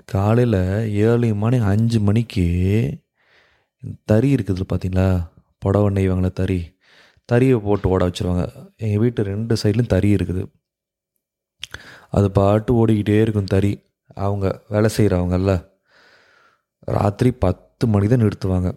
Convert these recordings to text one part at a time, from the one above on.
காலையில் ஏழு மணி அஞ்சு மணிக்கு தறி இருக்குது பார்த்தீங்களா புடவை நெய்வாங்களே தறி தறியை போட்டு ஓட வச்சுருவாங்க எங்கள் வீட்டு ரெண்டு சைட்லையும் தறி இருக்குது அது பாட்டு ஓடிக்கிட்டே இருக்கும் தறி அவங்க வேலை செய்கிறவங்கல்ல ராத்திரி பத்து மணி தான் நிறுத்துவாங்க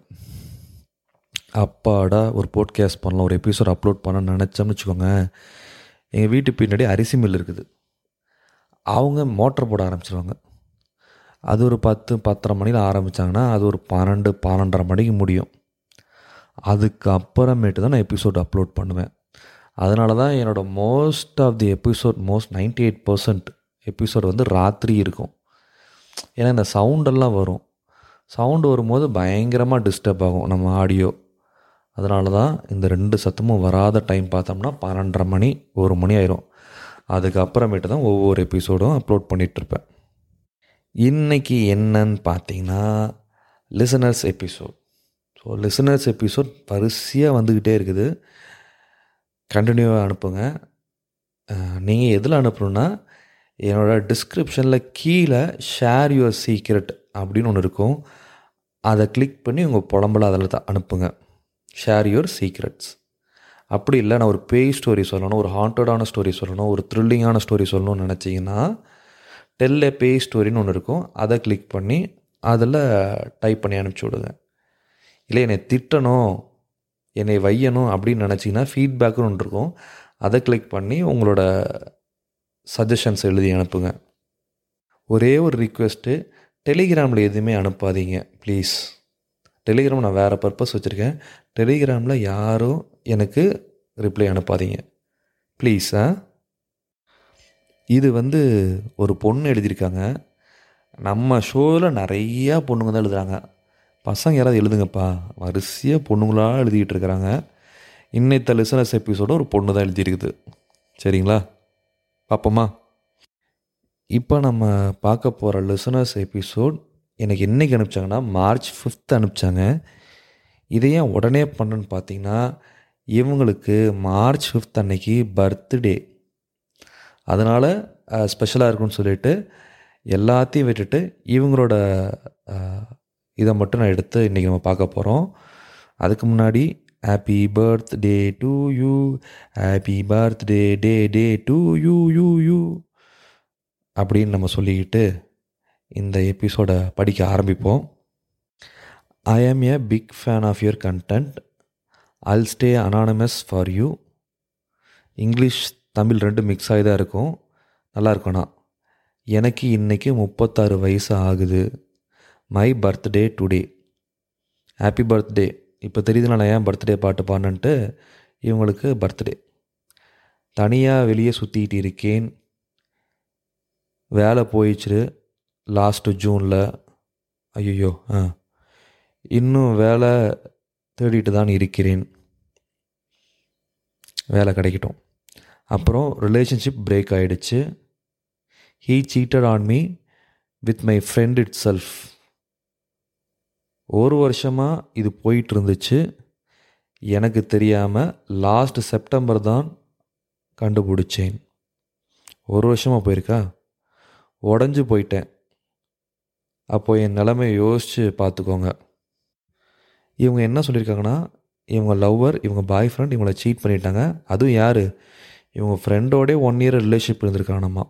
அப்பாடா ஒரு போட்காஸ்ட் பண்ணலாம் ஒரு எபிசோட் அப்லோட் பண்ண நினச்சோம்னு வச்சுக்கோங்க எங்கள் வீட்டு பின்னாடி அரிசி மில் இருக்குது அவங்க மோட்டர் போட ஆரம்பிச்சிருவாங்க அது ஒரு பத்து பத்தரை மணியில் ஆரம்பித்தாங்கன்னா அது ஒரு பன்னெண்டு பன்னெண்டரை மணிக்கு முடியும் அதுக்கு அப்புறமேட்டு தான் நான் எபிசோட் அப்லோட் பண்ணுவேன் அதனால தான் என்னோடய most of the episode most ninety eight percent episode வந்து ராத்திரி இருக்கும் ஏன்னா இந்த சவுண்டெல்லாம் வரும் சவுண்டு வரும்போது பயங்கரமாக டிஸ்டர்ப் ஆகும் நம்ம ஆடியோ அதனால தான் இந்த ரெண்டு சத்தமும் வராத டைம் பார்த்தோம்னா பன்னெண்டரை மணி ஒரு மணி ஆயிரும் அதுக்கப்புறமேட்டு தான் ஒவ்வொரு எபிசோடும் அப்லோட் பண்ணிகிட்ருப்பேன் இன்றைக்கி என்னன்னு பார்த்தீங்கன்னா listeners episode so listeners episode வரிசையாக வந்துக்கிட்டே இருக்குது கண்டினியூவாக அனுப்புங்க நீங்கள் எதில் அனுப்பணுன்னா என்னோடய டிஸ்கிரிப்ஷனில் கீழே ஷேர் யுவர் சீக்ரெட் அப்படின்னு ஒன்று இருக்கும் அதை கிளிக் பண்ணி உங்கள் புலம்பல அதில் தான் அனுப்புங்க ஷேர் யுவர் சீக்ரெட்ஸ் அப்படி இல்லை நான் ஒரு பேய் ஸ்டோரி சொல்லணும் ஒரு ஹாண்டடான ஸ்டோரி சொல்லணும் ஒரு த்ரில்லிங்கான ஸ்டோரி சொல்லணும்னு நினச்சிங்கன்னா டெல்ல பேய் ஸ்டோரின்னு ஒன்று இருக்கும் அதை கிளிக் பண்ணி அதில் டைப் பண்ணி அனுப்பிச்சி விடுங்க இல்லை என்னை திட்டணும் என்னை வையணும் அப்படின்னு நினச்சிங்கன்னா ஃபீட்பேக்குன்னு ஒன்று இருக்கும் அதை கிளிக் பண்ணி உங்களோட சஜஷன்ஸ் எழுதி அனுப்புங்க ஒரே ஒரு ரிக்வெஸ்ட்டு டெலிகிராமில் எதுவுமே அனுப்பாதீங்க ப்ளீஸ் டெலிகிராம் நான் வேறு பர்பஸ் வச்சுருக்கேன் டெலிகிராமில் யாரும் எனக்கு ரிப்ளை அனுப்பாதீங்க ப்ளீஸ் ஆ இது வந்து ஒரு பொண்ணு எழுதியிருக்காங்க நம்ம ஷோவில் நிறையா பொண்ணுங்க தான் எழுதுகிறாங்க பசங்க யாராவது எழுதுங்கப்பா வரிசையாக பொண்ணுங்களாக எழுதிக்கிட்டு இருக்கிறாங்க இன்னைத்த லிசனஸ் எபிசோட ஒரு பொண்ணு தான் எழுதியிருக்குது சரிங்களா பார்ப்போமா இப்போ நம்ம பார்க்க போகிற லிசனர்ஸ் எபிசோட் எனக்கு என்றைக்கு அனுப்பிச்சாங்கன்னா மார்ச் ஃபிஃப்த் அனுப்பிச்சாங்க இதை ஏன் உடனே பண்ணுன்னு பார்த்தீங்கன்னா இவங்களுக்கு மார்ச் ஃபிஃப்த் அன்னைக்கு பர்த்டே அதனால் ஸ்பெஷலாக இருக்குன்னு சொல்லிட்டு எல்லாத்தையும் விட்டுட்டு இவங்களோட இதை மட்டும் நான் எடுத்து இன்றைக்கி நம்ம பார்க்க போகிறோம் அதுக்கு முன்னாடி happy birthday to you happy birthday day day to you you you அப்படின்னு நம்ம சொல்லிக்கிட்டு இந்த எபிசோடை படிக்க ஆரம்பிப்போம் I am a big fan of your content all stay anonymous for you English Tamil ரெண்டு மிக்ஸ் ஆகி தான் இருக்கும் நல்லா இருக்கும்ண்ணா எனக்கு இன்றைக்கி முப்பத்தாறு வயசு ஆகுது my birthday today happy birthday இப்போ தெரியுது நான் ஏன் பர்த்டே பாட்டு பாடினன்ட்டு இவங்களுக்கு பர்த்டே தனியாக வெளியே சுற்றிக்கிட்டு இருக்கேன் வேலை போயிடுச்சு லாஸ்ட்டு ஜூனில் ஐயோ ஆ இன்னும் வேலை தேடிட்டு தான் இருக்கிறேன் வேலை கிடைக்கட்டும் அப்புறம் ரிலேஷன்ஷிப் பிரேக் ஆகிடுச்சு he cheated on me with my friend itself ஒரு வருஷமாக இது போயிட்டு இருந்துச்சு எனக்கு தெரியாமல் லாஸ்ட் செப்டம்பர் தான் கண்டுபிடிச்சேன் ஒரு வருஷமாக போயிருக்கா உடஞ்சி போயிட்டேன் அப்போ என் நிலைமையை யோசித்து பார்த்துக்கோங்க இவங்க என்ன சொல்லியிருக்காங்கன்னா இவங்க லவ்வர் இவங்க பாய் ஃப்ரெண்ட் இவங்கள சீட் பண்ணிட்டாங்க அதுவும் யார் இவங்க ஃப்ரெண்டோடே ஒன் இயர் ரிலேஷன்ஷிப் இருந்திருக்காங்கம்மா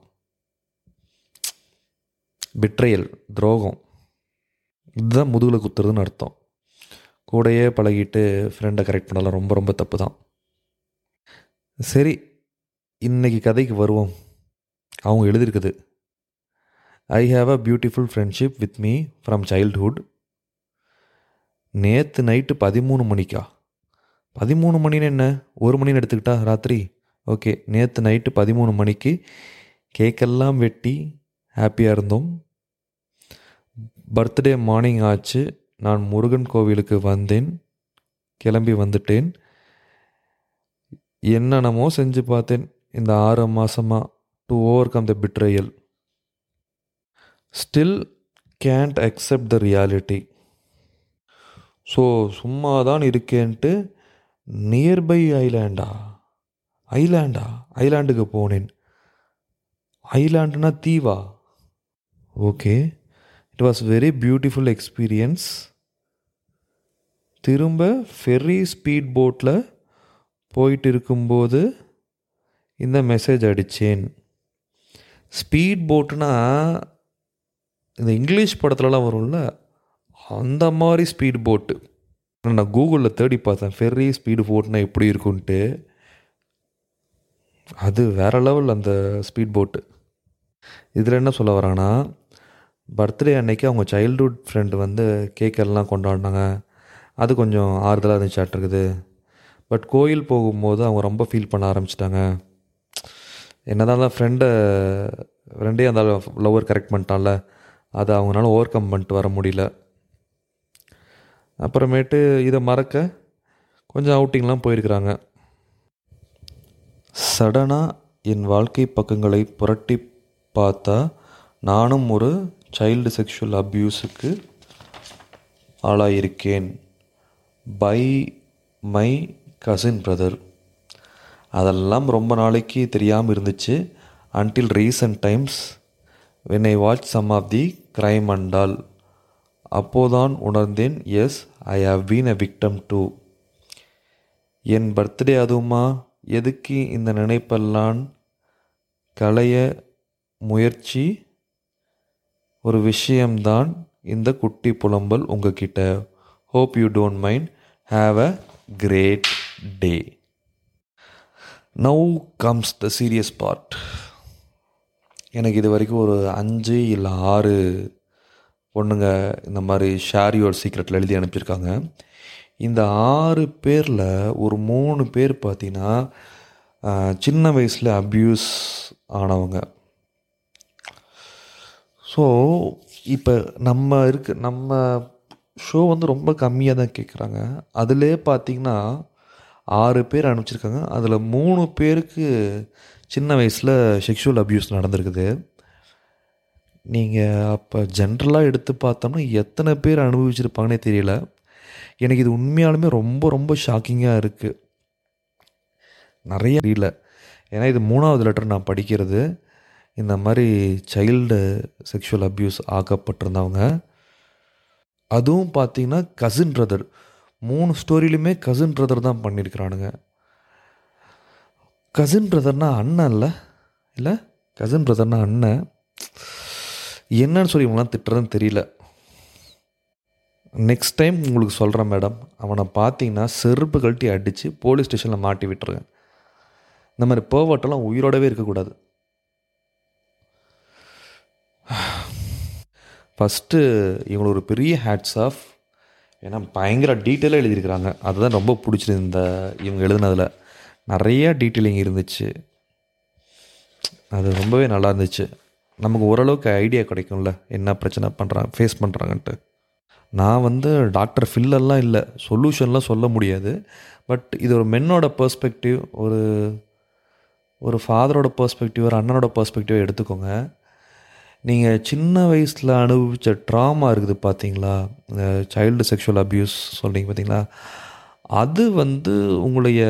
பிட்ரையல் துரோகம் இதுதான் முதுகில் குத்துறதுன்னு அர்த்தம் கூடையே பழகிட்டு ஃப்ரெண்டை கரெக்ட் பண்ணலாம் ரொம்ப ரொம்ப தப்பு தான் சரி இன்னைக்கு கதைக்கு வருவோம் அவங்க எழுதியிருக்குது I have a beautiful friendship with me from childhood நேற்று நைட்டு பதிமூணு மணிக்கா பதிமூணு மணின்னு என்ன ஒரு மணின்னு எடுத்துக்கிட்டா ராத்திரி ஓகே நேற்று நைட்டு பதிமூணு மணிக்கு கேக்கெல்லாம் வெட்டி ஹாப்பியாக இருந்தோம் பர்த்டே மார்னிங் ஆச்சு நான் முருகன் கோவிலுக்கு வந்தேன் கிளம்பி வந்துட்டேன் என்னென்னமோ செஞ்சு பார்த்தேன் இந்த ஆறு மாதமாக to overcome the betrayal still can't accept the reality so சும்மா தான் இருக்கேன்ட்டு நியர்பை ஐலாண்டா ஐலாண்டா ஐலாண்டுக்கு போனேன் ஐலாண்டுனா தீவா okay it was very beautiful experience திரும்ப ஃபெர்ரி ஸ்பீட் போட்டில் போயிட்டு இருக்கும்போது இந்த மெசேஜ் அடித்தேன் ஸ்பீட் போட்டுனா இந்த இங்கிலீஷ் படத்துலலாம் வரும்ல அந்த மாதிரி ஸ்பீட் போட்டு நான் கூகுளில் தேடி பார்த்தேன் ஃபெர்ரி ஸ்பீடு போட்னா எப்படி இருக்குன்ட்டு அது வேறு லெவல் அந்த ஸ்பீட் போட்டு இதில் என்ன சொல்ல வராங்கன்னா பர்த்டே அன்னைக்கு அவங்க சைல்ட்ஹுட் ஃப்ரெண்டு வந்து கேக் எல்லாம் கொண்டாடினாங்க அது கொஞ்சம் ஆறுதலாக இருந்துச்சாட்டிருக்குது பட் கோயில் போகும்போது அவங்க ரொம்ப ஃபீல் பண்ண ஆரம்பிச்சிட்டாங்க என்னதான் தான் ஃப்ரெண்டை ஃப்ரெண்டே அந்த லவ்வர் கரெக்ட் பண்ணிட்டான்ல அதை அவங்களால ஓவர் கம் பண்ணிட்டு வர முடியல அப்புறமேட்டு இதை மறக்க கொஞ்சம் அவுட்டிங்லாம் போயிருக்கிறாங்க சடனாக என் வாழ்க்கை பக்கங்களை புரட்டி பார்த்தா நானும் ஒரு சைல்டு செக்ஷுவல் அப்யூஸுக்கு ஆளாயிருக்கேன் பை மை கசின் பிரதர் அதெல்லாம் ரொம்ப நாளைக்கு தெரியாமல் இருந்துச்சு until recent times when I watch some of the crime அண்டால் அப்போதான் உணர்ந்தேன் yes I have been a victim too என் பர்த்டே அதுவுமா எதுக்கு இந்த நினைப்பெல்லாம் களைய முயற்சி ஒரு விஷயம்தான் இந்த குட்டி புலம்பல் உங்ககிட்ட hope you don't mind have a great day now comes the serious part எனக்கு இது வரைக்கும் ஒரு அஞ்சு இல்லை ஆறு பொண்ணுங்க இந்த மாதிரி ஷேர் யுவர் சீக்ரெட்டில் எழுதி அனுப்பியிருக்காங்க இந்த ஆறு பேரில் ஒரு மூணு பேர் பார்த்தீங்கன்னா சின்ன வயசில் அப்யூஸ் ஆனவங்க ஸோ இப்போ நம்ம இருக்க நம்ம ஷோ வந்து ரொம்ப கம்மியாக தான் கேட்குறாங்க அதிலே பார்த்தீங்கன்னா ஆறு பேர் அனுப்பிச்சிருக்காங்க அதில் மூணு பேருக்கு சின்ன வயசில் செக்ஷுவல் அப்யூஸ் நடந்திருக்குது நீங்கள் அப்போ ஜென்ரலாக எடுத்து பார்த்தோம்னா எத்தனை பேர் அனுபவிச்சிருப்பாங்கன்னே தெரியல எனக்கு இது உண்மையாலுமே ரொம்ப ரொம்ப ஷாக்கிங்காக இருக்குது நிறைய தெரியல ஏன்னா இது மூணாவது லெட்டர் நான் படிக்கிறது இந்த மாதிரி சைல்டு செக்ஷுவல் அப்யூஸ் ஆக்கப்பட்டிருந்தவங்க அதுவும் பார்த்தீங்கன்னா கசின் பிரதர் மூணு ஸ்டோரியிலுமே கசின் பிரதர் தான் பண்ணியிருக்கிறானுங்க கசின் பிரதர்னா அண்ணன் இல்லை இல்லை கசின் பிரதர்னா அண்ணன் என்னன்னு சொல்லி இவங்களாம் திட்டுறதுன்னு தெரியல நெக்ஸ்ட் டைம் உங்களுக்கு சொல்கிறேன் மேடம் அவனை பார்த்தீங்கன்னா செருப்பு கழட்டி அடித்து போலீஸ் ஸ்டேஷனில் மாட்டி விட்டுருங்க இந்த மாதிரி பேவட்டெல்லாம் உயிரோடவே இருக்கக்கூடாது ஃபஸ்ட்டு இவங்களுக்கு ஒரு பெரிய ஹேட்ஸ் ஆஃப் ஏன்னா பயங்கர டீட்டெயிலாக எழுதியிருக்கிறாங்க அதுதான் ரொம்ப பிடிச்சிருது இந்த இவங்க எழுதுனதில் நிறைய டீட்டெயிலிங் இருந்துச்சு அது ரொம்பவே நல்லா இருந்துச்சு நமக்கு ஓரளவுக்கு ஐடியா கிடைக்கும்ல என்ன பிரச்சனை பண்ணுறாங்க ஃபேஸ் பண்ணுறாங்கன்ட்டு நான் வந்து டாக்டர் ஃபில்லெல்லாம் இல்லை சொல்யூஷன்லாம் சொல்ல முடியாது பட் இது ஒரு மென்னோட பர்ஸ்பெக்டிவ் ஒரு ஒரு ஃபாதரோட பர்ஸ்பெக்டிவ் ஒரு அண்ணனோட பர்ஸ்பெக்டிவ் எடுத்துக்கோங்க நீங்கள் சின்ன வயசில் அனுபவித்த ட்ராமா இருக்குது பார்த்தீங்களா இந்த சைல்டு செக்ஷுவல் அப்யூஸ் சொல்கிறீங்க பார்த்தீங்களா அது வந்து உங்களுடைய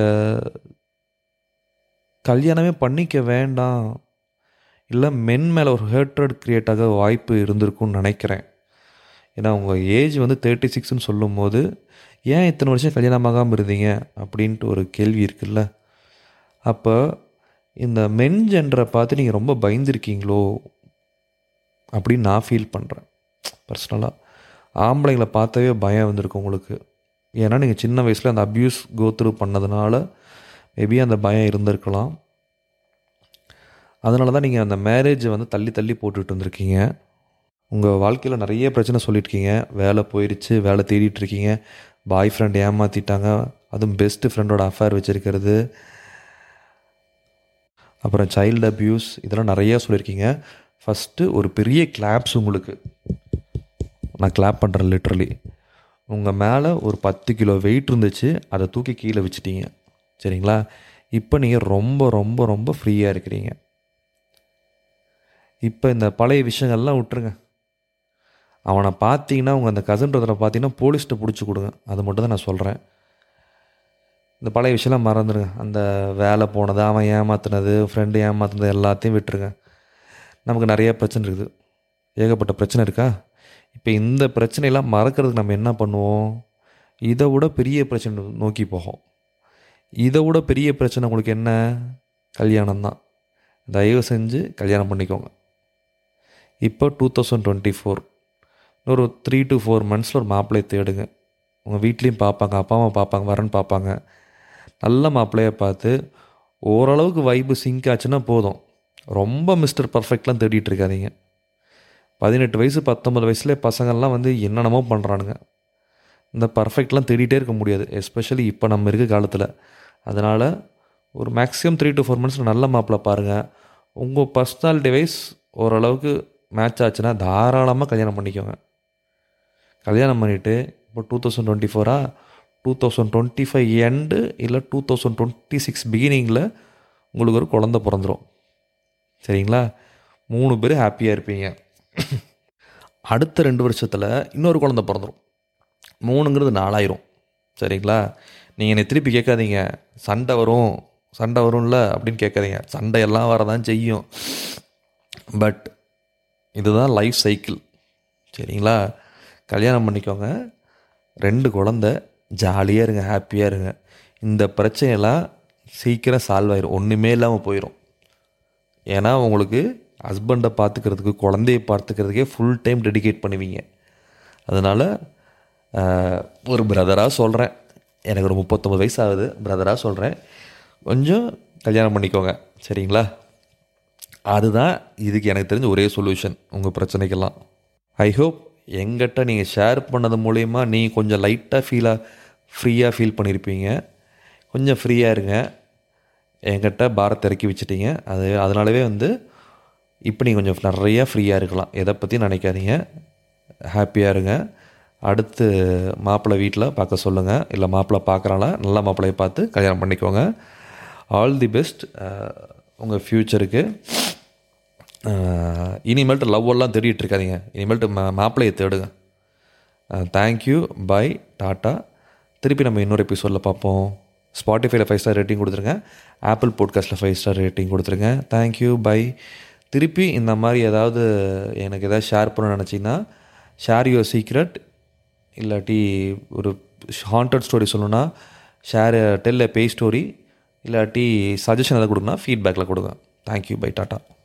கல்யாணமே பண்ணிக்க வேண்டாம் இல்லை மென் மேலே ஒரு ஹேட்ரட் க்ரியேட் ஆக வாய்ப்பு இருந்திருக்கும்னு நினைக்கிறேன் ஏன்னா உங்கள் ஏஜ் வந்து தேர்ட்டி சிக்ஸ்னு சொல்லும் போது ஏன் இத்தனை வருஷம் கல்யாணம் ஆகாமல் இருந்தீங்க அப்படின்ட்டு ஒரு கேள்வி இருக்குல்ல அப்போ இந்த மென் ஜென்டரை பார்த்து நீங்கள் ரொம்ப பயந்துருக்கீங்களோ அப்படின்னு நான் ஃபீல் பண்ணுறேன் பர்சனலாக ஆம்பளைங்களை பார்த்தாவே பயம் வந்திருக்கு உங்களுக்கு ஏன்னா நீங்கள் சின்ன வயசில் அந்த அப்யூஸ் கோத்ரூ பண்ணதுனால மேபி அந்த பயம் இருந்திருக்கலாம் அதனால தான் நீங்கள் அந்த மேரேஜை வந்து தள்ளி தள்ளி போட்டுட்டு வந்திருக்கீங்க உங்கள் வாழ்க்கையில் நிறைய பிரச்சனை சொல்லியிருக்கீங்க வேலை போயிடுச்சு வேலை தேடிட்டு இருக்கீங்க பாய் ஃப்ரெண்ட் ஏமாற்றிட்டாங்க அதுவும் பெஸ்ட்டு ஃப்ரெண்டோட அஃபேர் வச்சுருக்கிறது அப்புறம் சைல்டு அப்யூஸ் இதெல்லாம் நிறையா சொல்லியிருக்கீங்க ஃபஸ்ட்டு ஒரு பெரிய கிளாப்ஸ் உங்களுக்கு நான் கிளாப் பண்ணுறேன் லிட்ரலி உங்கள் மேலே ஒரு பத்து கிலோ வெயிட் இருந்துச்சு அதை தூக்கி கீழே வச்சுட்டீங்க சரிங்களா இப்போ நீங்கள் ரொம்ப ரொம்ப ரொம்ப ஃப்ரீயாக இருக்கிறீங்க இப்போ இந்த பழைய விஷயங்கள்லாம் விட்டுருங்க அவனை பார்த்தீங்கன்னா உங்கள் அந்த கசன் பிரதரை பார்த்தீங்கன்னா போலீஸ்கிட்ட பிடிச்சி கொடுங்க அது மட்டும் தான் நான் சொல்கிறேன் இந்த பழைய விஷயம்லாம் மறந்துடுங்க அந்த வேலை போனது அவன் ஏமாத்துனது ஃப்ரெண்டு ஏமாத்துனது எல்லாத்தையும் விட்டுருங்க நமக்கு நிறைய பிரச்சனை இருக்குது ஏகப்பட்ட பிரச்சனை இருக்கா இப்போ இந்த பிரச்சனையெல்லாம் மறக்கிறதுக்கு நம்ம என்ன பண்ணுவோம் இதை விட பெரிய பிரச்சனை நோக்கி போகும் இதை விட பெரிய பிரச்சனை உங்களுக்கு என்ன கல்யாணம் தான் தயவு செஞ்சு கல்யாணம் பண்ணிக்கோங்க இப்போ டூ தௌசண்ட் டுவெண்ட்டி ஃபோர் ஒரு த்ரீ டு ஃபோர் மந்த்ஸில் ஒரு மாப்பிள்ளையை தேடுங்க உங்கள் வீட்லேயும் பார்ப்பாங்க அப்பா அம்மா பார்ப்பாங்க வரன்னு பார்ப்பாங்க நல்ல மாப்பிள்ளையை பார்த்து ஓரளவுக்கு வைப்பு சிங்க் ஆச்சுன்னா போதும் ரொம்ப மிஸ்டர் பர்ஃபெக்ட்லாம் தேடிட்டு இருக்காதீங்க பதினெட்டு வயசு பத்தொம்பது வயசுல பசங்கள்லாம் வந்து என்னென்னமோ பண்ணுறானுங்க இந்த பர்ஃபெக்ட்லாம் தேடிட்டே இருக்க முடியாது எஸ்பெஷலி இப்போ நம்ம இருக்க காலத்தில் அதனால் ஒரு மேக்ஸிமம் த்ரீ டு ஃபோர் மந்த்ஸில் நல்ல மாப்பிள்ளை பாருங்கள் உங்கள் பர்சனாலிட்டி வைஸ் ஓரளவுக்கு மேட்ச் ஆச்சுன்னா தாராளமாக கல்யாணம் பண்ணிக்கோங்க கல்யாணம் பண்ணிவிட்டு இப்போ டூ தௌசண்ட் டுவெண்ட்டி ஃபோரா two thousand twenty five end இல்லை டூ தௌசண்ட் டுவெண்ட்டி சிக்ஸ் பிகினிங்கில் உங்களுக்கு ஒரு குழந்த பிறந்துடும் சரிங்களா மூணு பேர் ஹாப்பியாக இருப்பீங்க அடுத்த ரெண்டு வருஷத்தில் இன்னொரு குழந்த பிறந்துடும் மூணுங்கிறது நாலாயிரம் சரிங்களா நீங்கள் என்னை திருப்பி கேட்காதீங்க சண்டை வரும் சண்டை வரும்ல அப்படின்னு கேட்காதீங்க சண்டை எல்லாம் வரதான் செய்யும் பட் இதுதான் லைஃப் சைக்கிள் சரிங்களா கல்யாணம் பண்ணிக்கோங்க ரெண்டு குழந்த ஜாலியாக இருங்க ஹாப்பியாக இருங்க இந்த பிரச்சனையெல்லாம் சீக்கிரம் சால்வ் ஆயிரும் ஒன்றுமே இல்லாமல் போயிடும் ஏன்னா உங்களுக்கு ஹஸ்பண்டை பார்த்துக்கிறதுக்கு குழந்தைய பார்த்துக்கிறதுக்கே ஃபுல் டைம் டெடிகேட் பண்ணுவீங்க அதனால் ஒரு பிரதராக சொல்கிறேன் எனக்கு ஒரு முப்பத்தொம்பது வயசு ஆகுது பிரதராக சொல்கிறேன் கொஞ்சம் கல்யாணம் பண்ணிக்கோங்க சரிங்களா அதுதான் இதுக்கு எனக்கு தெரிஞ்ச ஒரே சொல்யூஷன் உங்கள் பிரச்சனைக்கெல்லாம் ஐ ஹோப் எங்கிட்ட நீங்கள் ஷேர் பண்ணது மூலயமா நீங்கள் கொஞ்சம் லைட்டாக ஃபீலாக ஃப்ரீயாக ஃபீல் பண்ணியிருப்பீங்க கொஞ்சம் ஃப்ரீயாக இருங்க என்கிட்ட பாரத்தை இறக்கி வச்சுட்டீங்க அது அதனாலவே வந்து இப்போ நீங்கள் கொஞ்சம் நிறையா ஃப்ரீயாக இருக்கலாம் எதை பற்றி நினைக்காதீங்க ஹாப்பியாக இருங்க அடுத்து மாப்பிள்ளை வீட்டில் பார்க்க சொல்லுங்கள் இல்லை மாப்பிள்ளை பார்க்குறாங்களா நல்ல மாப்பிள்ளையை பார்த்து கல்யாணம் பண்ணிக்கோங்க ஆல் தி பெஸ்ட் உங்கள் ஃப்யூச்சருக்கு இனிமேல்ட்டு லவ் எல்லாம் தேடிட்டு இருக்காதீங்க இனிமேல்ட்டு மா மாப்பிள்ளையை தேடுங்க தேங்க்யூ பை டாட்டா திருப்பி நம்ம இன்னொரு எபிசோடில் பார்ப்போம் ஸ்பாட்டிஃபைல ஃபைவ் ஸ்டார் ரேட்டிங் கொடுத்துருங்க ஆப்பிள் பாட்காஸ்ட்டில் ஃபைவ் ஸ்டார் ரேட்டிங் கொடுத்துருங்க தேங்க்யூ பை திருப்பி இந்த மாதிரி ஏதாவது எனக்கு எதாவது ஷேர் பண்ண நினச்சிங்கன்னா ஷேர் யுவர் சீக்ரெட் இல்லாட்டி ஒரு ஹாண்டட் ஸ்டோரி சொல்லணுன்னா share tell a bay story இல்லாட்டி சஜஷன் எதாவது கொடுங்கன்னா ஃபீட்பேக்கில் கொடுங்க தேங்க்யூ பை டாட்டா